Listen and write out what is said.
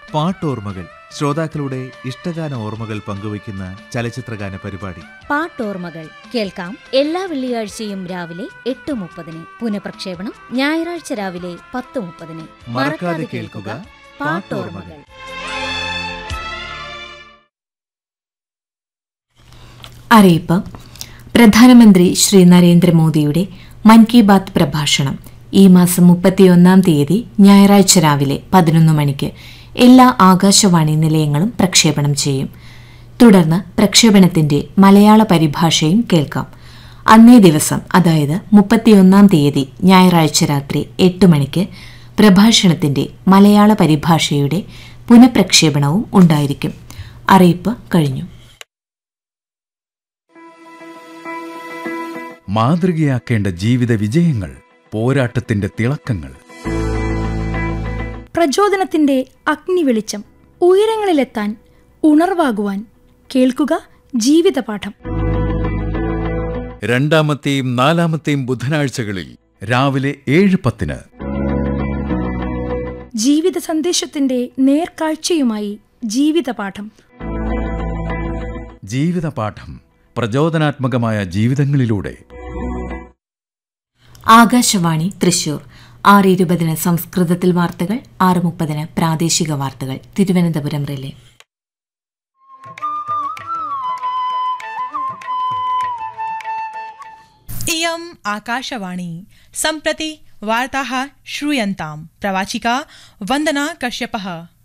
പാട്ടോർമ്മകൾ ശ്രോതാക്കളുടെ ഇഷ്ടഗാന ഓർമ്മകൾ പങ്കുവയ്ക്കുന്ന ചലച്ചിത്രഗാന പരിപാടി പാട്ടോർമ്മകൾ കേൾക്കാം എല്ലാ വെള്ളിയാഴ്ചയും രാവിലെ എട്ട് മുപ്പതിന് പുനഃപ്രക്ഷേപണം ഞായറാഴ്ച രാവിലെ പത്ത് മുപ്പതിന് മറക്കാതെ കേൾക്കുക പാട്ടോർമ്മകൾ അറിയിപ്പ് പ്രധാനമന്ത്രി ശ്രീ നരേന്ദ്രമോദിയുടെ മൻ കി ബാത്ത് പ്രഭാഷണം ഈ മാസം മുപ്പത്തിയൊന്നാം തീയതി ഞായറാഴ്ച രാവിലെ പതിനൊന്ന് മണിക്ക് എല്ലാ ആകാശവാണി നിലയങ്ങളും പ്രക്ഷേപണം ചെയ്യും തുടർന്ന് പ്രക്ഷേപണത്തിന്റെ മലയാള പരിഭാഷയും കേൾക്കാം അന്നേ ദിവസം അതായത് മുപ്പത്തിയൊന്നാം തീയതി ഞായറാഴ്ച രാത്രി എട്ട് മണിക്ക് പ്രഭാഷണത്തിന്റെ മലയാള പരിഭാഷയുടെ പുനഃപ്രക്ഷേപണവും ഉണ്ടായിരിക്കും അറിയിപ്പ് കഴിഞ്ഞു മാതൃകയാക്കേണ്ട ജീവിത വിജയങ്ങൾ പോരാട്ടത്തിന്റെ തിളക്കങ്ങൾ പ്രചോദനത്തിന്റെ അഗ്നി വെളിച്ചം ഉയരങ്ങളിലെത്താൻ ഉണർവാകുവാൻ കേൾക്കുക ജീവിതപാഠം രണ്ടാമത്തെയും നാലാമത്തെയും ബുധനാഴ്ചകളിൽ രാവിലെ ഏഴ് പത്തിന് ജീവിത സന്ദേശത്തിന്റെ നേർക്കാഴ്ചയുമായി ജീവിതപാഠം ജീവിത പാഠം പ്രചോദനാത്മകമായ ജീവിതങ്ങളിലൂടെ ആകാശവാണി തൃശൂർ ആറ് ഇരുപതിന് സംസ്കൃതത്തിൽ വാർത്തകൾ ആറ് മുപ്പതിന് പ്രാദേശിക വാർത്തകൾ തിരുവനന്തപുരം റിലേ इयम् आकाशवाणी सम्प्रति वार्ताः श्रूयन्ताम् प्रवाचिका वन्दना कश्यपः